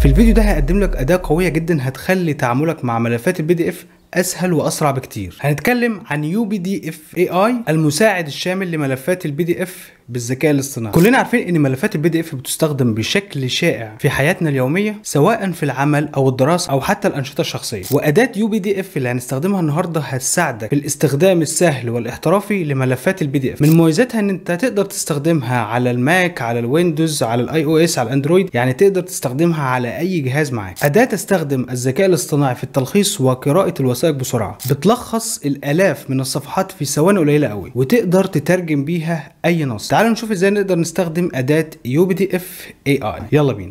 الفيديو ده هقدم لك اداه قويه جدا هتخلي تعاملك مع ملفات البي دي اف اسهل واسرع بكتير هنتكلم عن يو بي دي اف اي اي المساعد الشامل لملفات البي دي اف بالذكاء الاصطناعي كلنا عارفين ان ملفات البي دي اف بتستخدم بشكل شائع في حياتنا اليوميه سواء في العمل او الدراسه او حتى الانشطه الشخصيه واداه يو بي دي اف اللي هنستخدمها النهارده هتساعدك في الاستخدام السهل والاحترافي لملفات البي دي اف من مميزاتها ان انت تقدر تستخدمها على الماك على الويندوز على الاي او اس على الاندرويد يعني تقدر تستخدمها على اي جهاز معاك اداه تستخدم الذكاء الاصطناعي في التلخيص وقراءه الوثائق بسرعه بتلخص الالاف من الصفحات في ثواني قليله قوي وتقدر تترجم بيها اي نص تعالوا نشوف ازاي نقدر نستخدم اداه يو بي دي اف اي اي يلا بينا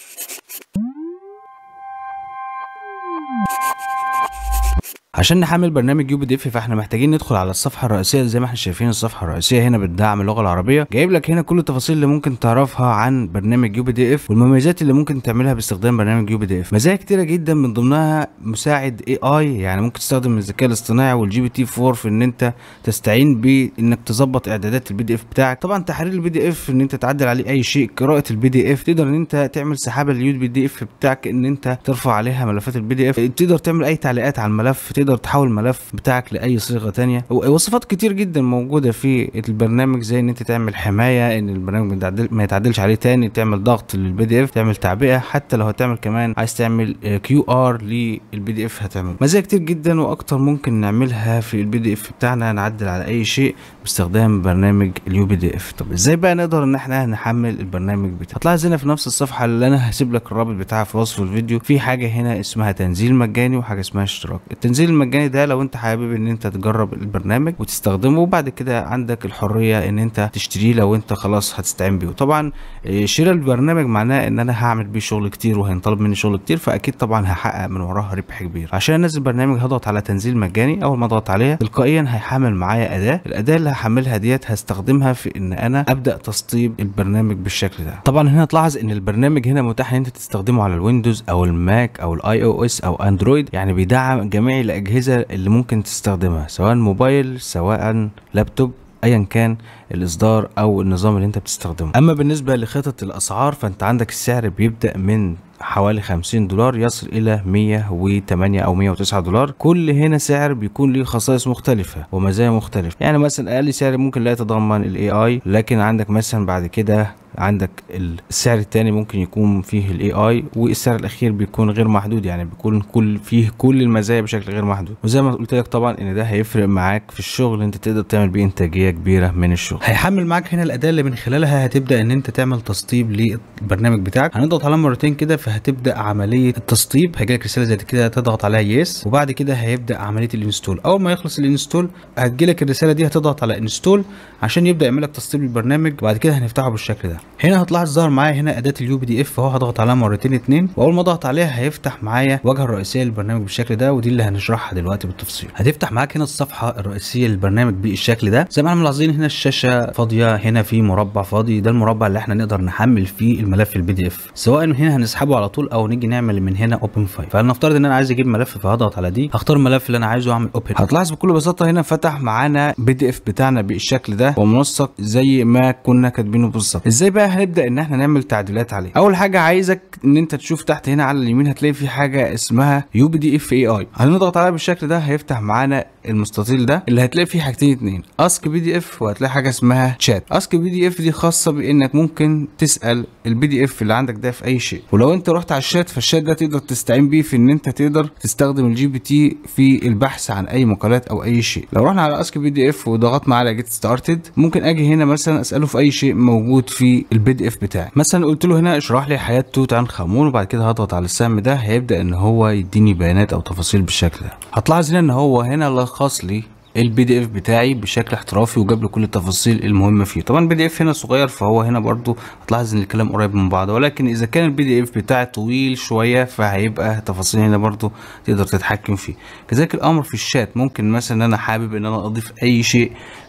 عشان نحمل برنامج يو بي دي اف فاحنا محتاجين ندخل على الصفحه الرئيسيه زي ما احنا شايفين الصفحه الرئيسيه هنا بتدعم اللغه العربيه جايب لك هنا كل التفاصيل اللي ممكن تعرفها عن برنامج يو بي دي اف والمميزات اللي ممكن تعملها باستخدام برنامج يو بي دي اف مزايا كتيره جدا من ضمنها مساعد اي اي يعني ممكن تستخدم الذكاء الاصطناعي والجي بي تي 4 في ان انت تستعين بانك تظبط اعدادات البي دي اف بتاعك طبعا تحرير البي دي اف ان انت تعدل عليه اي شيء قراءه البي دي اف تقدر ان انت تعمل سحابه لليو بي دي اف بتاعك ان انت ترفع عليها ملفات البي دي اف تقدر تعمل اي تعليقات على الملف تقدر تحول الملف بتاعك لاي صيغه تانية وصفات كتير جدا موجوده في البرنامج زي ان انت تعمل حمايه ان البرنامج متعدل ما يتعدلش عليه تاني تعمل ضغط للبي دي اف تعمل تعبئه حتى لو هتعمل كمان عايز تعمل كيو ار للبي دي اف هتعمل مزايا كتير جدا واكتر ممكن نعملها في البي دي اف بتاعنا نعدل على اي شيء باستخدام برنامج اليو بي دي اف طب ازاي بقى نقدر ان احنا نحمل البرنامج بتاعنا هتلاحظ هنا في نفس الصفحه اللي انا هسيب لك الرابط بتاعها في وصف الفيديو في حاجه هنا اسمها تنزيل مجاني وحاجه اسمها اشتراك التنزيل المجاني ده لو انت حابب ان انت تجرب البرنامج وتستخدمه وبعد كده عندك الحريه ان انت تشتريه لو انت خلاص هتستعين بيه وطبعا شراء البرنامج معناه ان انا هعمل بيه شغل كتير وهينطلب مني شغل كتير فاكيد طبعا هحقق من وراها ربح كبير عشان انزل برنامج هضغط على تنزيل مجاني اول ما اضغط عليها تلقائيا هيحمل معايا اداه الاداه اللي هحملها ديت هستخدمها في ان انا ابدا تسطيب البرنامج بالشكل ده طبعا هنا تلاحظ ان البرنامج هنا متاح ان انت تستخدمه على الويندوز او الماك او الاي او اس او اندرويد يعني بيدعم جميع الاجهزه اللي ممكن تستخدمها سواء موبايل سواء لابتوب ايا كان الاصدار او النظام اللي انت بتستخدمه اما بالنسبه لخطط الاسعار فانت عندك السعر بيبدا من حوالي 50 دولار يصل الى 108 او 109 دولار كل هنا سعر بيكون ليه خصائص مختلفه ومزايا مختلفه يعني مثلا اقل سعر ممكن لا يتضمن الاي اي لكن عندك مثلا بعد كده عندك السعر الثاني ممكن يكون فيه الاي اي والسعر الاخير بيكون غير محدود يعني بيكون كل فيه كل المزايا بشكل غير محدود وزي ما قلت لك طبعا ان ده هيفرق معاك في الشغل انت تقدر تعمل بيه انتاجيه كبيره من الشغل هيحمل معاك هنا الاداه اللي من خلالها هتبدا ان انت تعمل تسطيب للبرنامج بتاعك هنضغط عليها مرتين كده فهتبدا عمليه التسطيب هيجيلك رساله زي كده تضغط عليها يس وبعد كده هيبدا عمليه الانستول اول ما يخلص الانستول هتجيلك الرساله دي هتضغط على انستول عشان يبدا يعمل لك تسطيب للبرنامج وبعد كده هنفتحه بالشكل ده هنا هتلاحظ ظهر معايا هنا اداه اليو بي دي اف اهو هضغط عليها مرتين اتنين واول ما اضغط عليها هيفتح معايا الواجهه الرئيسيه للبرنامج بالشكل ده ودي اللي هنشرحها دلوقتي بالتفصيل هتفتح معاك هنا الصفحه الرئيسيه للبرنامج بالشكل ده زي ما احنا ملاحظين هنا الشاشه فاضيه هنا في مربع فاضي ده المربع اللي احنا نقدر نحمل فيه الملف البي دي اف سواء من هنا هنسحبه على طول او نيجي نعمل من هنا اوبن فايل فلنفترض ان انا عايز اجيب ملف فهضغط على دي هختار الملف اللي انا عايزه واعمل اوبن هتلاحظ بكل بساطه هنا فتح معانا بي دي اف بتاعنا بالشكل ده ومنسق زي ما كنا كاتبينه بالظبط ازاي بقى هنبدا ان احنا نعمل تعديلات عليه اول حاجه عايزك ان انت تشوف تحت هنا على اليمين هتلاقي في حاجه اسمها يو بي دي اف اي اي هنضغط عليها بالشكل ده هيفتح معانا المستطيل ده اللي هتلاقي فيه حاجتين اتنين اسك بي دي اف وهتلاقي حاجه اسمها شات اسك بي دي اف دي خاصه بانك ممكن تسال البي دي اف اللي عندك ده في اي شيء ولو انت رحت على الشات فالشات ده تقدر تستعين بيه في ان انت تقدر تستخدم الجي بي تي في البحث عن اي مقالات او اي شيء لو رحنا على اسك بي دي اف وضغطنا على جيت ستارتد ممكن اجي هنا مثلا اساله في اي شيء موجود في البي دي اف بتاعي مثلا قلت له هنا اشرح لي حياه توت عنخ امون وبعد كده هضغط على السهم ده هيبدا ان هو يديني بيانات او تفاصيل بالشكل ده هتلاحظ هنا ان هو هنا لخص لي البي دي اف بتاعي بشكل احترافي وجاب لي كل التفاصيل المهمه فيه طبعا البي دي اف هنا صغير فهو هنا برضو هتلاحظ ان الكلام قريب من بعض ولكن اذا كان البي دي اف بتاعي طويل شويه فهيبقى تفاصيل هنا برضو تقدر تتحكم فيه كذلك الامر في الشات ممكن مثلا ان انا حابب ان انا اضيف اي شيء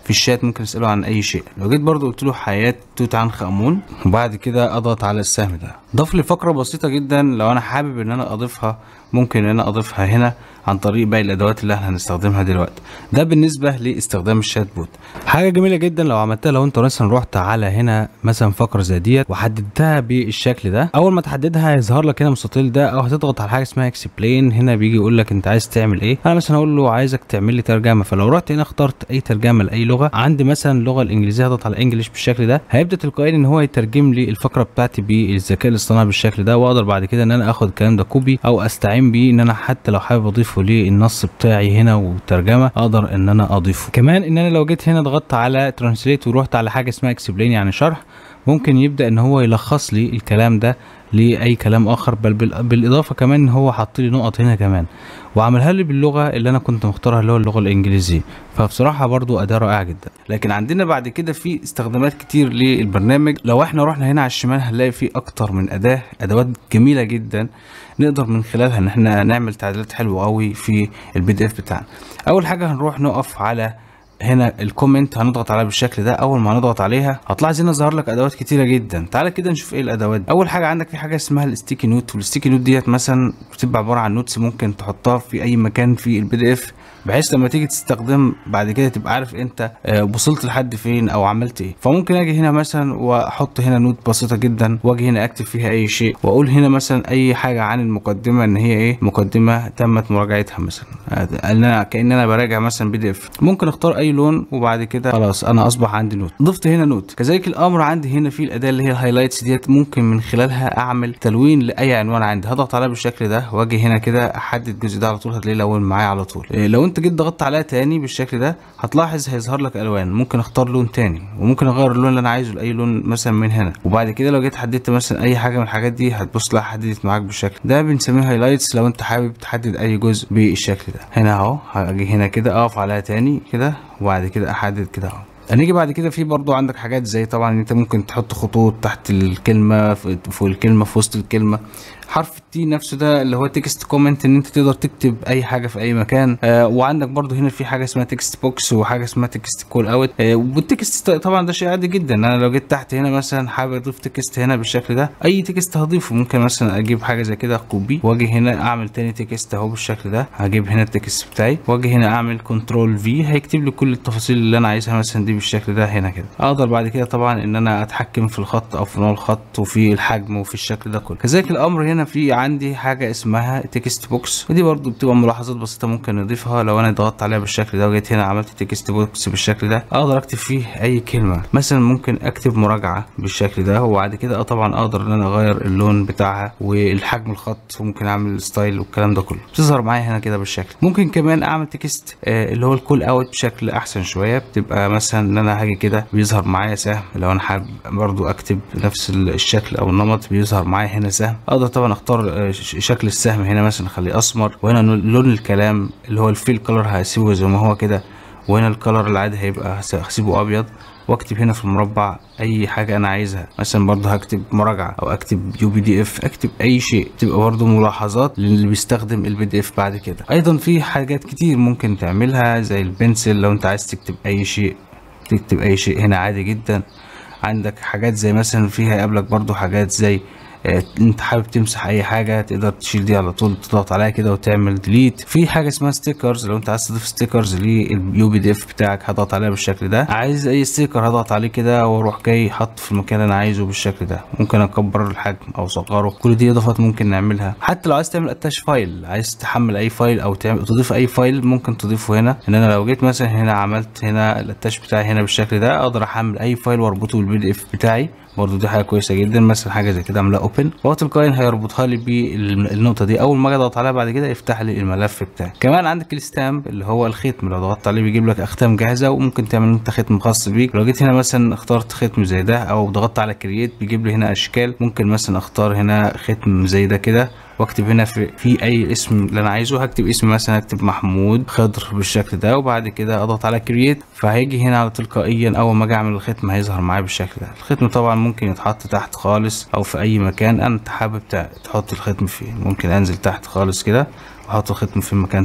في الشات ممكن اساله عن اي شيء لو جيت برضو قلت له حياه توت عنخ امون وبعد كده اضغط على السهم ده ضاف لي فقره بسيطه جدا لو انا حابب ان انا اضيفها ممكن ان انا اضيفها هنا عن طريق باقي الادوات اللي احنا هنستخدمها دلوقتي ده بالنسبه لاستخدام الشات بوت حاجه جميله جدا لو عملتها لو انت مثلا رحت على هنا مثلا فقره زي ديت وحددتها بالشكل ده اول ما تحددها هيظهر لك هنا المستطيل ده او هتضغط على حاجه اسمها اكسبلين هنا بيجي يقول لك انت عايز تعمل ايه انا مثلا هقول له عايزك تعمل لي ترجمه فلو رحت هنا اخترت اي ترجمه لاي لغه عندي مثلا اللغه الانجليزيه هضغط على انجلش بالشكل ده هيبدا تلقائيا ان هو يترجم لي الفقره بتاعتي بالذكاء الاصطناعي بالشكل ده واقدر بعد كده ان انا اخد الكلام ده كوبي او استعين بيه ان انا حتى لو حابب اضيفه للنص بتاعي هنا والترجمه اقدر ان انا اضيفه كمان ان انا لو جيت هنا ضغطت على ترانسليت ورحت على حاجه اسمها اكسبلين يعني شرح ممكن يبدا ان هو يلخص لي الكلام ده لاي كلام اخر بل بالاضافه كمان ان هو حط لي نقط هنا كمان وعملها لي باللغه اللي انا كنت مختارها اللي هو اللغه الانجليزيه فبصراحه برضو اداه رائعه جدا لكن عندنا بعد كده في استخدامات كتير للبرنامج لو احنا رحنا هنا على الشمال هنلاقي في اكتر من اداه ادوات جميله جدا نقدر من خلالها ان احنا نعمل تعديلات حلوه قوي في البي دي اف بتاعنا اول حاجه هنروح نقف على هنا الكومنت هنضغط عليها بالشكل ده اول ما هنضغط عليها هتلاحظ هنا ظهر لك ادوات كتيره جدا تعالى كده نشوف ايه الادوات دي. اول حاجه عندك في حاجه اسمها الستيكي نوت والستيكي نوت ديت مثلا بتبقى عباره عن نوتس ممكن تحطها في اي مكان في البي دي اف بحيث لما تيجي تستخدم بعد كده تبقى عارف انت وصلت لحد فين او عملت ايه فممكن اجي هنا مثلا واحط هنا نوت بسيطه جدا واجي هنا اكتب فيها اي شيء واقول هنا مثلا اي حاجه عن المقدمه ان هي ايه مقدمه تمت مراجعتها مثلا ان انا كان انا براجع مثلا بي دي اف ممكن اختار اي لون وبعد كده خلاص انا اصبح عندي نوت ضفت هنا نوت كذلك الامر عندي هنا في الاداه اللي هي الهايلايتس ديت ممكن من خلالها اعمل تلوين لاي عنوان عندي هضغط عليها بالشكل ده واجي هنا كده احدد الجزء ده على طول هتلاقيه لون معايا على طول إيه لو انت جيت ضغطت عليها تاني بالشكل ده هتلاحظ هيظهر لك الوان ممكن اختار لون تاني وممكن اغير اللون اللي انا عايزه لاي لون مثلا من هنا وبعد كده لو جيت حددت مثلا اي حاجه من الحاجات دي هتبص لها حددت معاك بالشكل ده بنسميه هايلايتس لو انت حابب تحدد اي جزء بالشكل ده هنا اهو هاجي هنا كده اقف عليها تاني كده وبعد كده احدد كده اهو هنيجي بعد كده في برضو عندك حاجات زي طبعا انت ممكن تحط خطوط تحت الكلمه فوق الكلمه في وسط الكلمه حرف التي نفسه ده اللي هو تكست كومنت ان انت تقدر تكتب اي حاجه في اي مكان آه وعندك برضو هنا في حاجه اسمها تكست بوكس وحاجه اسمها تكست كول اوت آه والتكست طبعا ده شيء عادي جدا انا لو جيت تحت هنا مثلا حابب اضيف تكست هنا بالشكل ده اي تكست هضيفه ممكن مثلا اجيب حاجه زي كده كوبي واجي هنا اعمل تاني تكست اهو بالشكل ده هجيب هنا التكست بتاعي واجي هنا اعمل كنترول في هيكتب لي كل التفاصيل اللي انا عايزها مثلا دي بالشكل ده هنا كده اقدر بعد كده طبعا ان انا اتحكم في الخط او في نوع الخط وفي الحجم وفي الشكل ده كله كذلك الامر هنا في عندي حاجه اسمها تكست بوكس ودي برضو بتبقى ملاحظات بسيطه ممكن نضيفها لو انا ضغطت عليها بالشكل ده وجيت هنا عملت تكست بوكس بالشكل ده اقدر اكتب فيه اي كلمه مثلا ممكن اكتب مراجعه بالشكل ده وبعد كده اه طبعا اقدر ان انا اغير اللون بتاعها والحجم الخط وممكن اعمل ستايل والكلام ده كله بتظهر معايا هنا كده بالشكل ممكن كمان اعمل تكست آه اللي هو الكول اوت بشكل احسن شويه بتبقى مثلا ان انا هاجي كده بيظهر معايا سهم لو انا حابب برضو اكتب نفس الشكل او النمط بيظهر معايا هنا سهم اقدر طبعا اختار شكل السهم هنا مثلا اخليه اسمر وهنا لون الكلام اللي هو الفيل كلر هسيبه زي ما هو كده وهنا الكلر العادي هيبقى هسيبه ابيض واكتب هنا في المربع اي حاجه انا عايزها مثلا برضو هكتب مراجعه او اكتب يو بي دي اف اكتب اي شيء تبقى برضو ملاحظات للي بيستخدم البي دي اف بعد كده ايضا في حاجات كتير ممكن تعملها زي البنسل لو انت عايز تكتب اي شيء تكتب اي شيء هنا عادي جدا عندك حاجات زي مثلا فيها يقابلك برضو حاجات زي آه، انت حابب تمسح اي حاجه تقدر تشيل دي على طول تضغط عليها كده وتعمل ديليت في حاجه اسمها ستيكرز لو انت عايز تضيف ستيكرز لليو بي دي اف بتاعك هضغط عليها بالشكل ده عايز اي ستيكر هضغط عليه كده واروح جاي حط في المكان اللي انا عايزه بالشكل ده ممكن اكبر الحجم او اصغره كل دي اضافات ممكن نعملها حتى لو عايز تعمل اتاش فايل عايز تحمل اي فايل او تعمل تضيف اي فايل ممكن تضيفه هنا ان انا لو جيت مثلا هنا عملت هنا الاتاش بتاعي هنا بالشكل ده اقدر احمل اي فايل واربطه بالبي دي اف بتاعي برضو دي حاجه كويسه جدا مثلا حاجه زي كده اعملها اوبن هو تلقائيا هيربطها لي بالنقطه دي اول ما اجي اضغط عليها بعد كده يفتح لي الملف بتاعي كمان عندك الستامب اللي هو الختم لو ضغطت عليه بيجيب لك اختام جاهزه وممكن تعمل انت ختم خاص بيك لو جيت هنا مثلا اخترت ختم زي ده او ضغطت على كرييت بيجيب لي هنا اشكال ممكن مثلا اختار هنا ختم زي ده كده واكتب هنا في, في اي اسم اللي انا عايزه هكتب اسم مثلا هكتب محمود خضر بالشكل ده وبعد كده اضغط على كرييت فهيجي هنا على تلقائيا اول ما اجي اعمل الختم هيظهر معايا بالشكل ده الختم طبعا ممكن يتحط تحت خالص او في اي مكان انت حابب تحط الختم فيه ممكن انزل تحت خالص كده واحط الختم في المكان تحت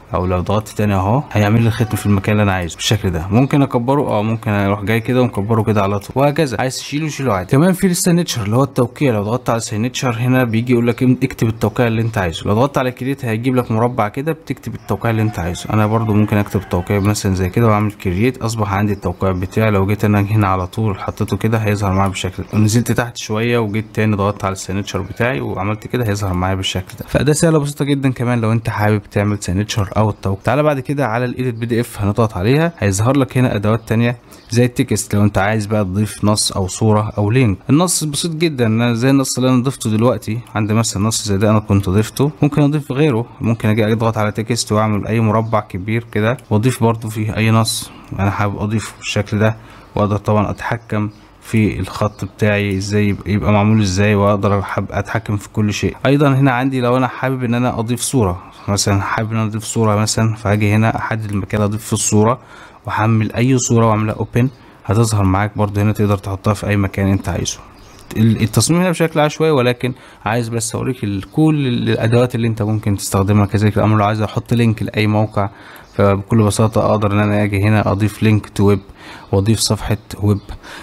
او لو ضغطت تاني اهو هيعمل لي الختم في المكان اللي انا عايزه بالشكل ده ممكن اكبره اه ممكن اروح جاي كده ومكبره كده على طول وهكذا عايز تشيله شيله عادي كمان في السينتشر اللي هو التوقيع لو ضغطت على السينتشر هنا بيجي يقول لك اكتب التوقيع اللي انت عايزه لو ضغطت على كريت هيجيب لك مربع كده بتكتب التوقيع اللي انت عايزه انا برضو ممكن اكتب توقيع مثلا زي كده واعمل كريت اصبح عندي التوقيع بتاعي لو جيت انا هنا على طول حطيته كده هيظهر معايا بالشكل ده ونزلت تحت شويه وجيت تاني ضغطت على السينتشر بتاعي وعملت كده هيظهر معايا بالشكل ده فده سهله بسيطه جدا كمان لو انت حابب تعمل سينتشر او التوقيع تعالى بعد كده على الايديت بي دي اف هنضغط عليها هيظهر لك هنا ادوات تانية زي التكست لو انت عايز بقى تضيف نص او صوره او لينك النص بسيط جدا زي النص اللي انا ضفته دلوقتي عندي مثلا نص زي ده انا كنت ضفته ممكن اضيف غيره ممكن اجي اضغط على تكست واعمل اي مربع كبير كده واضيف برضو فيه اي نص انا حابب اضيفه بالشكل ده واقدر طبعا اتحكم في الخط بتاعي ازاي يبقى معمول ازاي واقدر حابب اتحكم في كل شيء ايضا هنا عندي لو انا حابب ان انا اضيف صوره مثلا حابب ان انا اضيف صوره مثلا فهاجي هنا احدد المكان اللي اضيف فيه الصوره واحمل اي صوره واعملها اوبن هتظهر معاك برضو هنا تقدر تحطها في اي مكان انت عايزه التصميم هنا بشكل عشوائي ولكن عايز بس اوريك كل الادوات اللي انت ممكن تستخدمها كذلك الامر لو عايز احط لينك لاي موقع فبكل بساطة اقدر ان انا اجي هنا اضيف لينك تو ويب واضيف صفحة ويب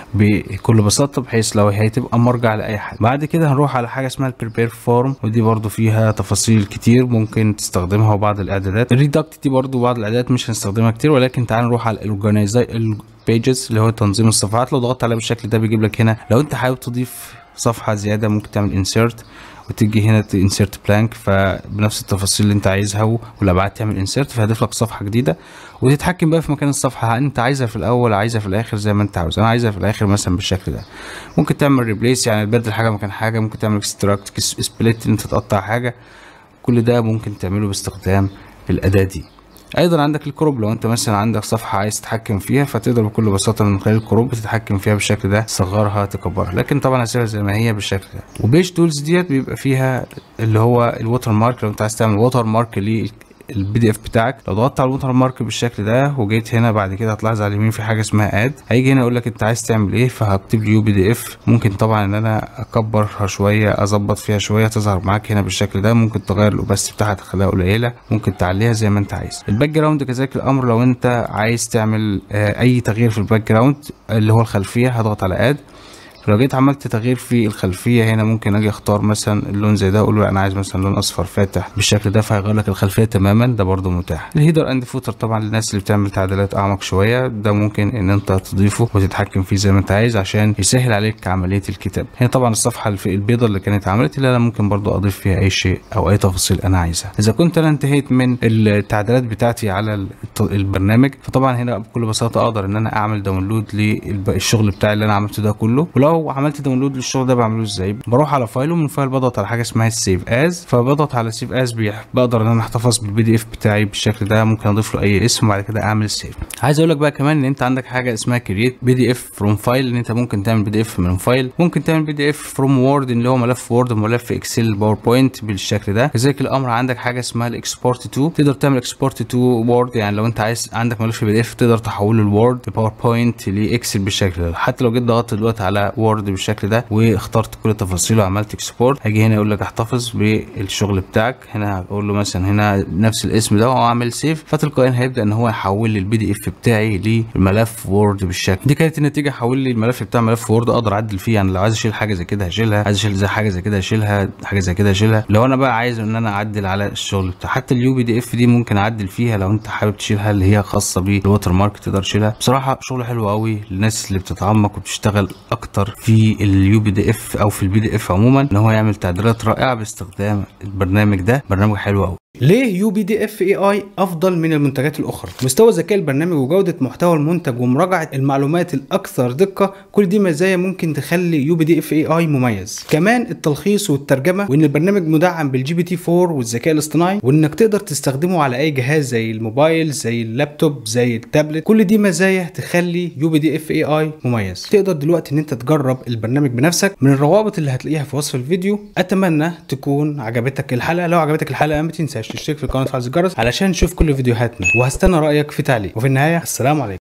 بكل بساطة بحيث لو هي تبقى مرجع لاي حد بعد كده هنروح على حاجة اسمها البريبير فورم ودي برضو فيها تفاصيل كتير ممكن تستخدمها وبعض الاعدادات الريدكت دي برضو بعض الاعدادات مش هنستخدمها كتير ولكن تعال نروح على الاورجنايزي بيجز اللي هو تنظيم الصفحات لو ضغطت عليها بالشكل ده بيجيب لك هنا لو انت حابب تضيف صفحة زيادة ممكن تعمل انسيرت وتيجي هنا انسيرت بلانك فبنفس التفاصيل اللي انت عايزها والابعاد تعمل انسيرت فهيضيف لك صفحه جديده وتتحكم بقى في مكان الصفحه انت عايزها في الاول عايزها في الاخر زي ما انت عاوز انا عايزها في الاخر مثلا بالشكل ده ممكن تعمل ريبليس يعني تبدل حاجه مكان حاجه ممكن تعمل اكستراكت سبليت انت تقطع حاجه كل ده ممكن تعمله باستخدام الاداه دي ايضا عندك الكروب لو انت مثلا عندك صفحه عايز تتحكم فيها فتقدر بكل بساطه من خلال الكروب تتحكم فيها بالشكل ده تصغرها تكبرها لكن طبعا هسيبها زي ما هي بالشكل ده وبيج تولز ديت بيبقى فيها اللي هو الووتر مارك لو انت عايز تعمل ووتر مارك البي دي اف بتاعك لو ضغطت على الوتر مارك بالشكل ده وجيت هنا بعد كده هتلاحظ على اليمين في حاجه اسمها اد هيجي هنا يقول لك انت عايز تعمل ايه فهكتب لي يو بي دي اف ممكن طبعا ان انا اكبرها شويه اظبط فيها شويه تظهر معاك هنا بالشكل ده ممكن تغير الاوباستي بتاعها تخليها قليله ممكن تعليها زي ما انت عايز الباك جراوند كذلك الامر لو انت عايز تعمل آه اي تغيير في الباك جراوند اللي هو الخلفيه هضغط على اد لو جيت عملت تغيير في الخلفيه هنا ممكن اجي اختار مثلا اللون زي ده اقول له انا عايز مثلا لون اصفر فاتح بالشكل ده فهيغير لك الخلفيه تماما ده برده متاح الهيدر اند فوتر طبعا للناس اللي بتعمل تعديلات اعمق شويه ده ممكن ان انت تضيفه وتتحكم فيه زي ما انت عايز عشان يسهل عليك عمليه الكتاب هنا طبعا الصفحه اللي في البيضه اللي كانت عملت اللي انا ممكن برده اضيف فيها اي شيء او اي تفاصيل انا عايزها اذا كنت انا انتهيت من التعديلات بتاعتي على البرنامج فطبعا هنا بكل بساطه اقدر ان انا اعمل داونلود للشغل بتاعي اللي انا عملته ده كله ولو عملت داونلود للشغل ده بعمله ازاي بروح على فايل ومن فايل بضغط على حاجه اسمها السيف از فبضغط على سيف از بقدر ان انا احتفظ بالبي دي اف بتاعي بالشكل ده ممكن اضيف له اي اسم وبعد كده اعمل سيف عايز اقول لك بقى كمان ان انت عندك حاجه اسمها كرييت بي دي اف فروم فايل ان انت ممكن تعمل بي دي اف من فايل ممكن تعمل بي دي اف فروم وورد اللي هو ملف وورد ملف اكسل باوربوينت بالشكل ده كذلك الامر عندك حاجه اسمها الاكسبورت تو تقدر تعمل اكسبورت تو وورد يعني لو انت عايز عندك ملف بي دي اف تقدر تحوله لوورد باوربوينت لاكسل بالشكل ده حتى لو جيت ضغطت دلوقتي على وورد بالشكل ده واخترت كل تفاصيله وعملت اكسبورت هاجي هنا يقول لك احتفظ بالشغل بتاعك هنا هقول له مثلا هنا نفس الاسم ده واعمل سيف فتلقائيا هيبدا ان هو يحول لي البي دي اف بتاعي لملف وورد بالشكل دي كانت النتيجه حول لي الملف بتاع ملف وورد اقدر اعدل فيه يعني لو عايز اشيل حاجه زي كده هشيلها عايز اشيل زي حاجه زي كده هشيلها حاجه زي كده هشيلها لو انا بقى عايز ان انا اعدل على الشغل بتاع حتى اليو بي دي اف دي ممكن اعدل فيها لو انت حابب تشيلها اللي هي خاصه بالوتر مارك تقدر تشيلها بصراحه شغل حلو قوي للناس اللي بتتعمق وبتشتغل اكتر في اليو بي دي اف او في البي دي اف عموما ان هو يعمل تعديلات رائعه باستخدام البرنامج ده برنامج حلو قوي ليه يو بي دي اف اي اي افضل من المنتجات الاخرى مستوى ذكاء البرنامج وجوده محتوى المنتج ومراجعه المعلومات الاكثر دقه كل دي مزايا ممكن تخلي يو بي دي اف اي اي مميز كمان التلخيص والترجمه وان البرنامج مدعم بالجي بي تي 4 والذكاء الاصطناعي وانك تقدر تستخدمه على اي جهاز زي الموبايل زي اللابتوب زي التابلت كل دي مزايا تخلي يو بي دي اف اي اي مميز تقدر دلوقتي ان انت تجرب البرنامج بنفسك من الروابط اللي هتلاقيها في وصف الفيديو اتمنى تكون عجبتك الحلقه لو عجبتك الحلقه ما تنساش تشترك في القناه وتفعل الجرس علشان نشوف كل فيديوهاتنا وهستنى رايك في تعليق وفي النهايه السلام عليكم